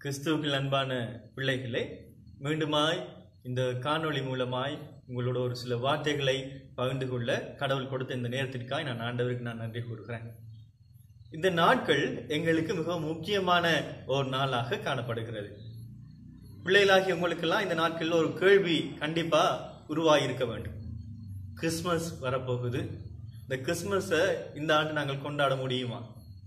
கிறிஸ்துவுக்குள் அன்பான பிள்ளைகளே மீண்டுமாய் இந்த காணொளி மூலமாய் உங்களோட ஒரு சில வார்த்தைகளை பகிர்ந்து கொள்ள கடவுள் கொடுத்த இந்த நேரத்திற்காக நான் ஆண்டவருக்கு நான் நன்றி கூறுகிறேன் இந்த நாட்கள் எங்களுக்கு மிகவும் முக்கியமான ஒரு நாளாக காணப்படுகிறது பிள்ளைகளாகிய உங்களுக்கெல்லாம் இந்த நாட்களில் ஒரு கேள்வி கண்டிப்பா உருவாகியிருக்க வேண்டும் கிறிஸ்மஸ் வரப்போகுது இந்த கிறிஸ்மஸை இந்த ஆண்டு நாங்கள் கொண்டாட முடியுமா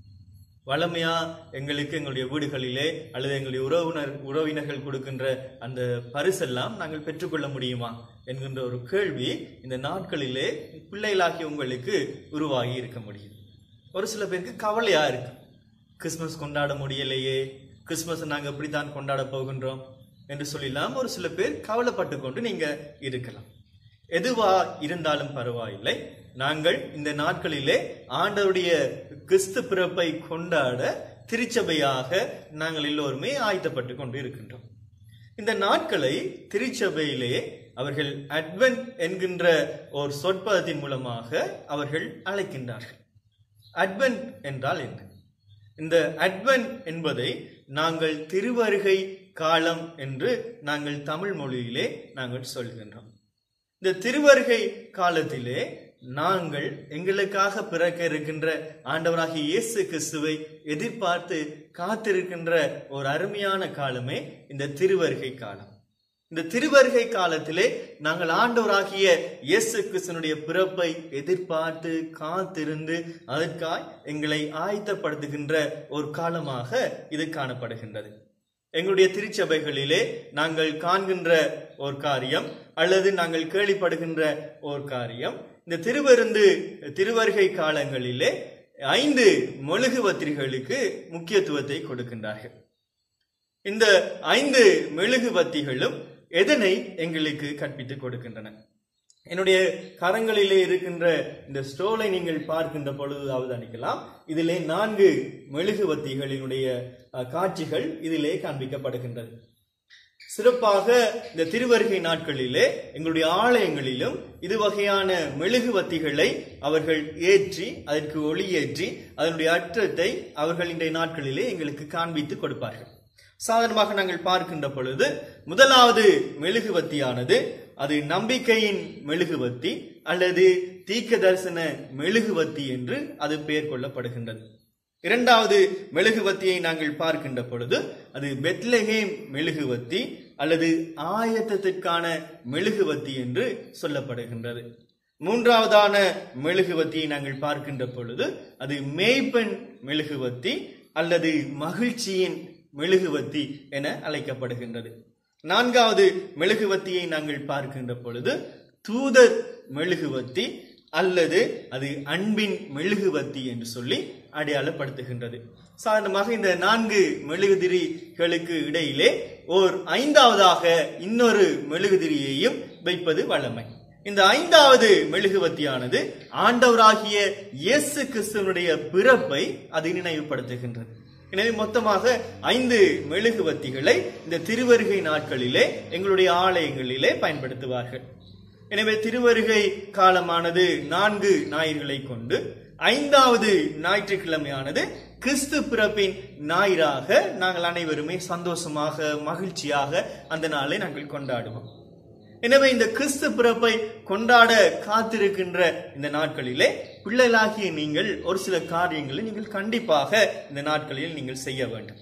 வளமையா எங்களுக்கு எங்களுடைய வீடுகளிலே அல்லது எங்களுடைய உறவினர் உறவினர்கள் கொடுக்கின்ற அந்த பரிசெல்லாம் நாங்கள் பெற்றுக்கொள்ள முடியுமா என்கின்ற ஒரு கேள்வி இந்த நாட்களிலே பிள்ளைகளாகிய உங்களுக்கு உருவாகி இருக்க முடியும் ஒரு சில பேருக்கு கவலையா இருக்கு கிறிஸ்மஸ் கொண்டாட முடியலையே கிறிஸ்மஸ் நாங்க எப்படித்தான் கொண்டாட போகின்றோம் என்று சொல்லலாம் ஒரு சில பேர் கவலைப்பட்டு கொண்டு நீங்க இருக்கலாம் எதுவா இருந்தாலும் பரவாயில்லை நாங்கள் இந்த நாட்களிலே ஆண்டவருடைய கிறிஸ்து பிறப்பை கொண்டாட திருச்சபையாக நாங்கள் எல்லோருமே ஆயத்தப்பட்டு கொண்டு இருக்கின்றோம் இந்த நாட்களை திருச்சபையிலே அவர்கள் அட்வென்ட் என்கின்ற ஒரு சொற்பதத்தின் மூலமாக அவர்கள் அழைக்கின்றார்கள் அட்வென்ட் என்றால் என்ன இந்த அட்வென்ட் என்பதை நாங்கள் திருவருகை காலம் என்று நாங்கள் தமிழ் மொழியிலே நாங்கள் சொல்கின்றோம் இந்த திருவருகை காலத்திலே நாங்கள் எங்களுக்காக பிறக்க இருக்கின்ற ஆண்டவராகிய இயேசு கிறிஸ்துவை எதிர்பார்த்து காத்திருக்கின்ற ஒரு அருமையான காலமே இந்த திருவருகை காலம் இந்த திருவருகை காலத்திலே நாங்கள் ஆண்டவராகிய இயேசு கிறிஸ்தனுடைய பிறப்பை எதிர்பார்த்து காத்திருந்து அதற்காய் எங்களை ஆயத்தப்படுத்துகின்ற ஒரு காலமாக இது காணப்படுகின்றது எங்களுடைய திருச்சபைகளிலே நாங்கள் காண்கின்ற ஒரு காரியம் அல்லது நாங்கள் கேள்விப்படுகின்ற ஒரு காரியம் இந்த திருவருந்து திருவருகை காலங்களிலே ஐந்து மெழுகுவத்திரிகளுக்கு முக்கியத்துவத்தை கொடுக்கின்றார்கள் இந்த ஐந்து மெழுகுவத்திகளும் எதனை எங்களுக்கு கற்பித்துக் கொடுக்கின்றன என்னுடைய கரங்களிலே இருக்கின்ற இந்த ஸ்டோலை நீங்கள் பார்க்கின்ற பொழுது அவதானிக்கலாம் இதிலே நான்கு மெழுகுவத்திகளினுடைய காட்சிகள் இதிலே காண்பிக்கப்படுகின்றது சிறப்பாக இந்த திருவருகை நாட்களிலே எங்களுடைய ஆலயங்களிலும் இது வகையான மெழுகுவத்திகளை அவர்கள் ஏற்றி அதற்கு ஒளியேற்றி அதனுடைய அற்றத்தை அவர்கள் இன்றைய நாட்களிலே எங்களுக்கு காண்பித்து கொடுப்பார்கள் சாதாரணமாக நாங்கள் பார்க்கின்ற பொழுது முதலாவது மெழுகுவத்தியானது அது நம்பிக்கையின் மெழுகுவத்தி அல்லது தீக்க தரிசன மெழுகுவத்தி என்று அது பெயர் கொள்ளப்படுகின்றது இரண்டாவது மெழுகுவத்தியை நாங்கள் பார்க்கின்ற பொழுது அது பெத்லஹேம் மெழுகுவத்தி அல்லது ஆயத்தத்திற்கான மெழுகுவத்தி என்று சொல்லப்படுகின்றது மூன்றாவதான மெழுகுவத்தியை நாங்கள் பார்க்கின்ற பொழுது அது மேய்ப்பெண் மெழுகுவத்தி அல்லது மகிழ்ச்சியின் மெழுகுவத்தி என அழைக்கப்படுகின்றது நான்காவது மெழுகுவத்தியை நாங்கள் பார்க்கின்ற பொழுது தூதர் மெழுகுவத்தி அல்லது அது அன்பின் மெழுகுவத்தி என்று சொல்லி அடையாளப்படுத்துகின்றது சாதாரணமாக இந்த நான்கு மெழுகுதிரிகளுக்கு இடையிலே ஓர் ஐந்தாவதாக இன்னொரு மெழுகுதிரியையும் வைப்பது வழமை இந்த ஐந்தாவது மெழுகுவத்தியானது ஆண்டவராகிய இயேசு கிறிஸ்துவனுடைய பிறப்பை அது நினைவுபடுத்துகின்றது எனவே மொத்தமாக ஐந்து மெழுகுவத்திகளை இந்த திருவருகை நாட்களிலே எங்களுடைய ஆலயங்களிலே பயன்படுத்துவார்கள் எனவே திருவருகை காலமானது நான்கு ஞாயிறுகளை கொண்டு ஐந்தாவது ஞாயிற்றுக்கிழமையானது கிறிஸ்து பிறப்பின் ஞாயிறாக நாங்கள் அனைவருமே சந்தோஷமாக மகிழ்ச்சியாக அந்த நாளை நாங்கள் கொண்டாடுவோம் எனவே இந்த கிறிஸ்து பிறப்பை கொண்டாட காத்திருக்கின்ற இந்த நாட்களிலே பிள்ளைகளாகிய நீங்கள் ஒரு சில காரியங்களை நீங்கள் கண்டிப்பாக இந்த நாட்களில் நீங்கள் செய்ய வேண்டும்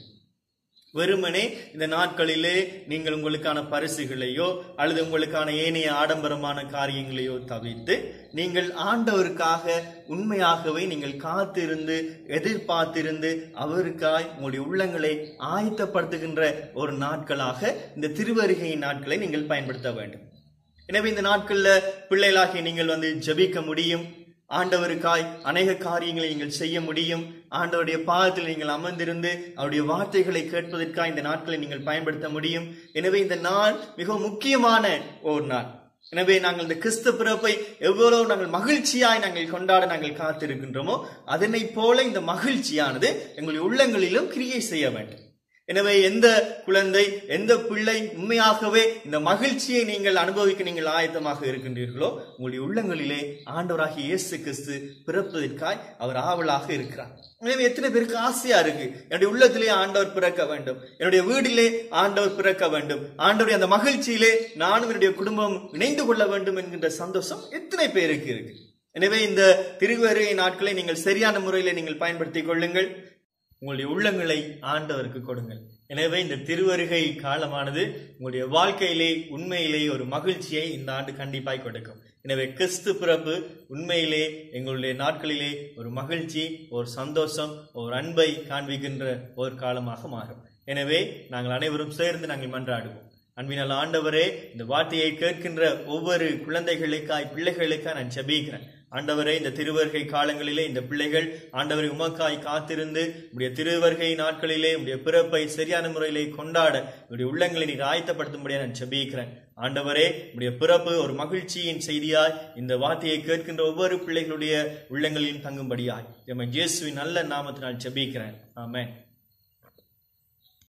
வெறுமனே இந்த நாட்களிலே நீங்கள் உங்களுக்கான பரிசுகளையோ அல்லது உங்களுக்கான ஏனைய ஆடம்பரமான காரியங்களையோ தவிர்த்து நீங்கள் ஆண்டவருக்காக உண்மையாகவே நீங்கள் காத்திருந்து எதிர்பார்த்திருந்து அவருக்காய் உங்களுடைய உள்ளங்களை ஆயத்தப்படுத்துகின்ற ஒரு நாட்களாக இந்த திருவருகை நாட்களை நீங்கள் பயன்படுத்த வேண்டும் எனவே இந்த நாட்கள்ல பிள்ளைகளாகிய நீங்கள் வந்து ஜபிக்க முடியும் ஆண்டவருக்காய் அநேக காரியங்களை நீங்கள் செய்ய முடியும் ஆண்டவருடைய பாதத்தில் நீங்கள் அமர்ந்திருந்து அவருடைய வார்த்தைகளை கேட்பதற்காக இந்த நாட்களை நீங்கள் பயன்படுத்த முடியும் எனவே இந்த நாள் மிகவும் முக்கியமான ஒரு நாள் எனவே நாங்கள் இந்த கிறிஸ்து பிறப்பை எவ்வளவு நாங்கள் மகிழ்ச்சியாய் நாங்கள் கொண்டாட நாங்கள் காத்திருக்கின்றோமோ அதனை போல இந்த மகிழ்ச்சியானது எங்களுடைய உள்ளங்களிலும் கிரியை செய்ய வேண்டும் எனவே எந்த குழந்தை எந்த பிள்ளை உண்மையாகவே இந்த மகிழ்ச்சியை நீங்கள் அனுபவிக்க நீங்கள் ஆயத்தமாக இருக்கின்றீர்களோ உங்களுடைய உள்ளங்களிலே ஆண்டவராகிய இயேசு கிறிஸ்து பிறப்பதற்காய் அவர் ஆவலாக இருக்கிறார் எனவே எத்தனை பேருக்கு ஆசையா இருக்கு என்னுடைய உள்ளத்திலே ஆண்டவர் பிறக்க வேண்டும் என்னுடைய வீட்டிலே ஆண்டவர் பிறக்க வேண்டும் ஆண்டவருடைய அந்த மகிழ்ச்சியிலே நானும் என்னுடைய குடும்பம் இணைந்து கொள்ள வேண்டும் என்கின்ற சந்தோஷம் எத்தனை பேருக்கு இருக்கு எனவே இந்த திருவருகை நாட்களை நீங்கள் சரியான முறையில் நீங்கள் பயன்படுத்திக் கொள்ளுங்கள் உங்களுடைய உள்ளங்களை ஆண்டவருக்கு கொடுங்கள் எனவே இந்த திருவருகை காலமானது உங்களுடைய வாழ்க்கையிலே உண்மையிலே ஒரு மகிழ்ச்சியை இந்த ஆண்டு கண்டிப்பாய் கொடுக்கும் எனவே கிறிஸ்து பிறப்பு உண்மையிலே எங்களுடைய நாட்களிலே ஒரு மகிழ்ச்சி ஒரு சந்தோஷம் ஒரு அன்பை காண்பிக்கின்ற ஒரு காலமாக மாறும் எனவே நாங்கள் அனைவரும் சேர்ந்து நாங்கள் மன்றாடுவோம் அன்பினால் ஆண்டவரே இந்த வார்த்தையை கேட்கின்ற ஒவ்வொரு குழந்தைகளுக்காய் பிள்ளைகளுக்காய் நான் ஜெபிக்கிறேன் ஆண்டவரே இந்த திருவருகை காலங்களிலே இந்த பிள்ளைகள் ஆண்டவரை உமக்காய் காத்திருந்து உடைய திருவருகை நாட்களிலே உடைய பிறப்பை சரியான முறையிலே கொண்டாட உடைய உள்ளங்களை நீர் ஆயத்தப்படுத்தும்படியாக நான் ஜெபிக்கிறேன் ஆண்டவரே உடைய பிறப்பு ஒரு மகிழ்ச்சியின் செய்தியாய் இந்த வார்த்தையை கேட்கின்ற ஒவ்வொரு பிள்ளைகளுடைய உள்ளங்களிலும் தங்கும்படியாய் எம்மை இயேசுவின் நல்ல நாமத்தினால் ஜெபிக்கிறேன் ஆமென்